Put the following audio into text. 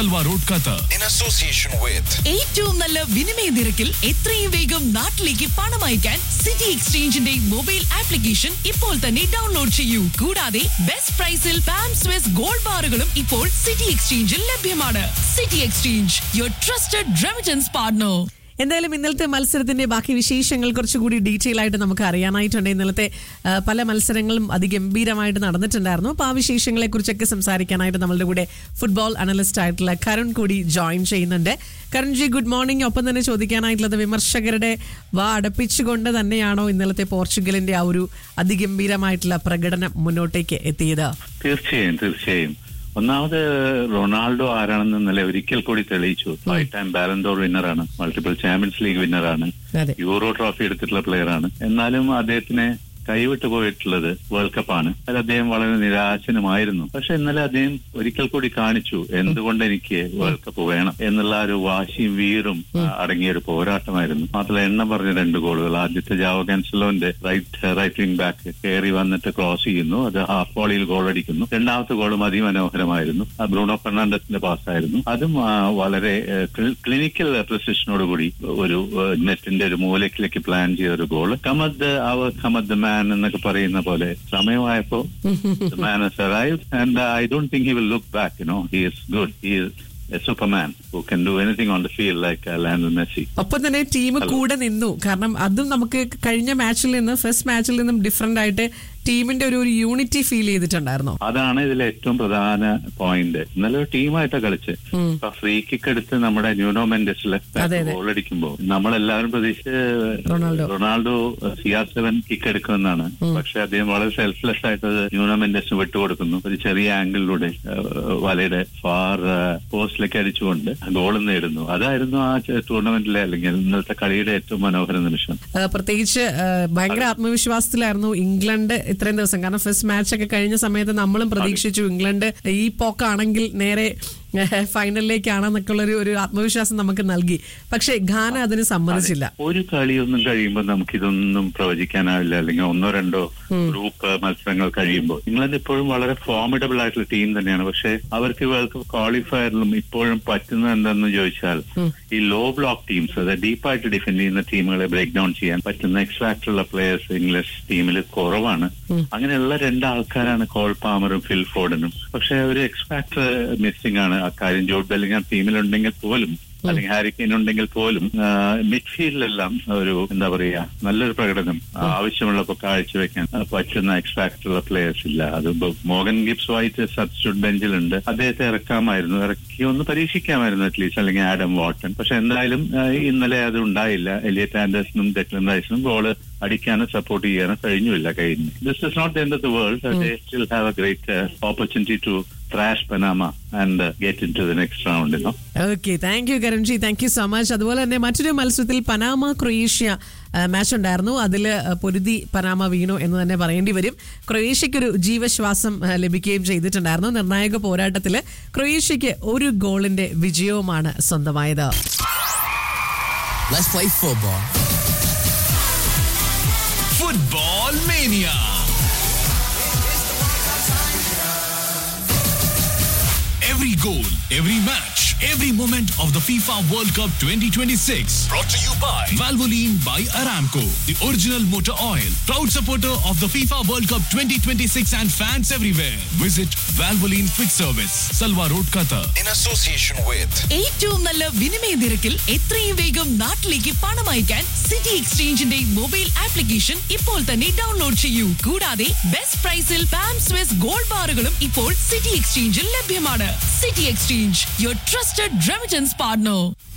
Salwa Road, Qatar. in association with ഏറ്റവും നല്ല വിനിമയ നിരക്കിൽ എത്രയും വേഗം നാട്ടിലേക്ക് പണം അയക്കാൻ സിറ്റി എക്സ്ചേഞ്ചിന്റെ മൊബൈൽ ആപ്ലിക്കേഷൻ ഇപ്പോൾ തന്നെ ഡൗൺലോഡ് ചെയ്യൂ കൂടാതെ ബെസ്റ്റ് പ്രൈസിൽ പാം സ്വിസ് ഗോൾഡ് ബാറുകളും ഇപ്പോൾ സിറ്റി എക്സ്ചേഞ്ചിൽ ലഭ്യമാണ് city exchange your trusted remittance partner എന്തായാലും ഇന്നലത്തെ മത്സരത്തിന്റെ ബാക്കി വിശേഷങ്ങൾ കുറച്ചുകൂടി ഡീറ്റെയിൽ ആയിട്ട് നമുക്ക് അറിയാനായിട്ടുണ്ട് ഇന്നലത്തെ ആ, പല മത്സരങ്ങളും അതിഗംഭീരമായിട്ട് നടന്നിട്ടുണ്ടായിരുന്നു അപ്പോൾ ആ വിശേഷങ്ങളെ കുറിച്ചൊക്കെ സംസാരിക്കാനായിട്ട് നമ്മളുടെ കൂടെ ഫുട്ബോൾ അനലിസ്റ്റ് ആയിട്ടുള്ള കരുൺ കൂടി ജോയിൻ ചെയ്യുന്നുണ്ട് കരുൺ ജി ഗുഡ് മോർണിംഗ് ഒപ്പം തന്നെ ചോദിക്കാനായിട്ടുള്ളത് വിമർശകരുടെ വാ അടപ്പിച്ചുകൊണ്ട് തന്നെയാണോ ഇന്നലത്തെ പോർച്ചുഗലിന്റെ ആ ഒരു അതിഗംഭീരമായിട്ടുള്ള പ്രകടനം മുന്നോട്ടേക്ക് എത്തിയത് തീർച്ചയായും തീർച്ചയായും ഒന്നാമത് റൊണാൾഡോ ആരാണെന്ന് ഇന്നലെ ഒരിക്കൽ കൂടി തെളിയിച്ചു ഫൈവ് ടൈം ബാലൻഡോർ വിന്നറാണ് മൾട്ടിപ്പിൾ ചാമ്പ്യൻസ് ലീഗ് വിന്നറാണ് അതെ യൂറോ ട്രോഫി എടുത്തിട്ടുള്ള പ്ലെയർ ആണ് എന്നാലും അദ്ദേഹത്തിനെ കൈവിട്ടു പോയിട്ടുള്ളത് വേൾഡ് കപ്പാണ് അതിൽ അദ്ദേഹം വളരെ നിരാശനുമായിരുന്നു പക്ഷെ ഇന്നലെ അദ്ദേഹം ഒരിക്കൽ കൂടി കാണിച്ചു എന്തുകൊണ്ട് എനിക്ക് വേൾഡ് കപ്പ് വേണം എന്നുള്ള ആ ഒരു വാശിയും വീറും ആ, അടങ്ങിയ ഒരു പോരാട്ടമായിരുന്നു മാത്രമല്ല എണ്ണം പറഞ്ഞ രണ്ട് ഗോളുകൾ ആദ്യത്തെ ജാവോ കാൻസലോന്റെ റൈറ്റ് റൈറ്റ് വിംഗ് ബാക്ക് കയറി വന്നിട്ട് ക്രോസ് ചെയ്യുന്നു അത് ഹാഫ് ബോളിയിൽ ഗോൾ അടിക്കുന്നു രണ്ടാമത്തെ ഗോളും അതിമനോഹരമായിരുന്നു ആ ബ്രൂണോ ഫെർണാണ്ടസിന്റെ പാസ്സായിരുന്നു അതും ആ, വളരെ ക്ലിനിക്കൽ പ്രസിഷനോട് കൂടി ഒരു നെറ്റിന്റെ ഒരു മൂലക്കിലേക്ക് പ്ലാൻ ചെയ്ത ഒരു ഗോൾ കമദ് അവർ കമദ് മാൻ എന്നൊക്കെ പറയുന്ന പോലെ സമയമായപ്പോ man and I don't think he will look back you know he is good he a superman who can do anything on the field like Lionel Messi ഒപ്പം തന്നെ ടീം കൂടെ നിന്നു കാരണം അതും നമുക്ക് കഴിഞ്ഞ മാച്ചിൽ നിന്ന് ഫസ്റ്റ് മാച്ചിൽ നിന്നും ഡിഫറെന്റ് ആയിട്ട് ടീമിന്റെ ഒരു ഒരു യൂണിറ്റി ഫീൽ ചെയ്തിട്ടുണ്ടായിരുന്നോ അതാണ് ഇതിലെ ഏറ്റവും പ്രധാന പോയിന്റ് ഇന്നലെ ഒരു ടീമായിട്ടാണ് കളിച്ച് ഇപ്പൊ ഫ്രീ കിക്ക് എടുത്ത് നമ്മുടെ ന്യൂനോ മെൻഡസ് അതെ, ലെഫ്റ്റ് അതെ. ഗോൾ അടിക്കുമ്പോൾ നമ്മളെല്ലാവരും പ്രതീക്ഷിച്ച് Ronaldo. Ronaldo C R seven kick എടുക്കുമെന്നാണ് പക്ഷെ അദ്ദേഹം വളരെ സെൽഫ്ലെസ് ആയിട്ട് അത് ന്യൂനോ മെൻഡസിന് വിട്ടുകൊടുക്കുന്നു ഒരു ചെറിയ ആംഗിളിലൂടെ വലയുടെ ഫാർ പോസ്റ്റിലേക്ക് അടിച്ചുകൊണ്ട് ഗോൾ നേടുന്നു അതായിരുന്നു ആ ടൂർണമെന്റിലെ അല്ലെങ്കിൽ ഇന്നലത്തെ കളിയുടെ ഏറ്റവും മനോഹര നിമിഷം ആ, പ്രത്യേകിച്ച് ആ, ഭയങ്കര ആത്മവിശ്വാസത്തിലായിരുന്നു ഇംഗ്ലണ്ട് ഇത്രയും ദിവസം കാരണം ഫസ്റ്റ് മാച്ച് ഒക്കെ കഴിഞ്ഞ സമയത്ത് നമ്മളും പ്രതീക്ഷിച്ചു ഇംഗ്ലണ്ട് ഈ പോക്കാണെങ്കിൽ നേരെ ഫൈനലിലേക്കാണെന്നൊക്കെ ഉള്ള ഒരു ഒരു ആത്മവിശ്വാസം നമുക്ക് നൽകി പക്ഷെ ഘാന അതിന് സമ്മതിച്ചില്ല ഒരു കളിയൊന്നും കഴിയുമ്പോൾ നമുക്ക് ഇതൊന്നും പ്രവചിക്കാനാവില്ല അല്ലെങ്കിൽ ഒന്നോ രണ്ടോ ഗ്രൂപ്പ് മത്സരങ്ങൾ കഴിയുമ്പോൾ ഇംഗ്ലണ്ട് ഇപ്പോഴും വളരെ ഫോമിഡബിൾ ആയിട്ടുള്ള ടീം തന്നെയാണ് പക്ഷെ അവർക്ക് വേൾഡ് കപ്പ് ക്വാളിഫയറിലും ഇപ്പോഴും പറ്റുന്നത് എന്താണെന്ന് ചോദിച്ചാൽ ഈ ലോ ബ്ലോക്ക് ടീംസ് അതായത് ഡീപ്പായിട്ട് ഡിഫെൻഡ് ചെയ്യുന്ന ടീമുകളെ ബ്രേക്ക് ഡൗൺ ചെയ്യാൻ പറ്റുന്ന എക്സ്ട്രാക്ട് ഉള്ള പ്ലേയേഴ്സ് ഇംഗ്ലീഷ് ടീമിൽ കുറവാണ് അങ്ങനെയുള്ള രണ്ട് ആൾക്കാരാണ് കോൾ പാമറും ഫിൽ ഫോർഡനും പക്ഷെ ഒരു എക്സ്പാക്ടർ മിസ്സിംഗ് ആണ് അക്കാര്യം ജോർഡ് ബെല്ലിംഗാം ടീമിലുണ്ടെങ്കിൽ പോലും അല്ലെങ്കിൽ ഹാരിക്കെയിൻ ഉണ്ടെങ്കിൽ പോലും മിഡ്ഫീൽഡിലെല്ലാം ഒരു എന്താ പറയാ നല്ലൊരു പ്രകടനം ആവശ്യമുള്ളപ്പോൾ കാഴ്ചവെക്കാൻ ആ, പറ്റുന്ന എക്സ്ട്രാക്ടുള്ള പ്ലേയേഴ്സ് ഇല്ല അത് ഇപ്പൊ മോഗൻ ഗിബ്സ് വൈറ്റ് സബ്സ്റ്റിറ്റ്യൂട്ട് ബെഞ്ചിലുണ്ട് അദ്ദേഹത്തെ ഇറക്കാമായിരുന്നു ഇറക്കി ഒന്ന് പരീക്ഷിക്കാമായിരുന്നു അറ്റ്ലീസ്റ്റ് അല്ലെങ്കിൽ ആഡം വാട്ടൺ പക്ഷെ എന്തായാലും ആ, ഇന്നലെ അത് ഉണ്ടായില്ല എലിയറ്റ് ആൻഡേഴ്സണും ഡെക്ലൻ റൈസിനും ഗോള് അടിക്കാനോ സപ്പോർട്ട് ചെയ്യാനോ കഴിഞ്ഞില്ല കഴിഞ്ഞു this is not end of the world they still have a great opportunity to trash Panama and uh, get into the next round, you know. Okay thank you Karan ji thank you so much അതുപോലെ തന്നെ മറ്റൊരു മത്സരത്തിൽ Panama Croatia match ഉണ്ടായിരുന്നു അതിൽ പൊരുതി Panama വീണു എന്ന് തന്നെ പറയേണ്ടി വരും ക്രൊയേഷ്യയ്ക്ക് ഒരു ജീവശ്വാസം ആ, ലഭിക്കുകയും ചെയ്തിട്ടുണ്ടായിരുന്നു നിർണായക പോരാട്ടത്തിൽ ക്രൊയേഷ്യയ്ക്ക് ഒരു ഗോളിന്റെ വിജയവുമാണ് സ്വന്തമായത് Let's play football. Football Mania. Every goal, every match, every moment of the FIFA World Cup 2026. Brought to you by Valvoline by Aramco, the original motor oil. Proud supporter of the FIFA World Cup 2026 and fans everywhere. Visit Valvoline Quick Service, Salwa Road, Qatar. in association with ഏറ്റവും നല്ല വിനിമയ നിരക്കിൽ എത്രയും വേഗം നാട്ടിലേക്ക് പണം അയക്കാൻ city എക്സ്ചേഞ്ചിന്റെ mobile application ഇപ്പോൾ തന്നെ ഡൗൺലോഡ് ചെയ്യൂ കൂടാതെ ബെസ്റ്റ് പ്രൈസിൽ പാം സ്വിസ് ഗോൾഡ് ബാറുകളും ഇപ്പോൾ സിറ്റി എക്സ്ചേഞ്ചിൽ ലഭ്യമാണ് city exchange your trusted remittance partner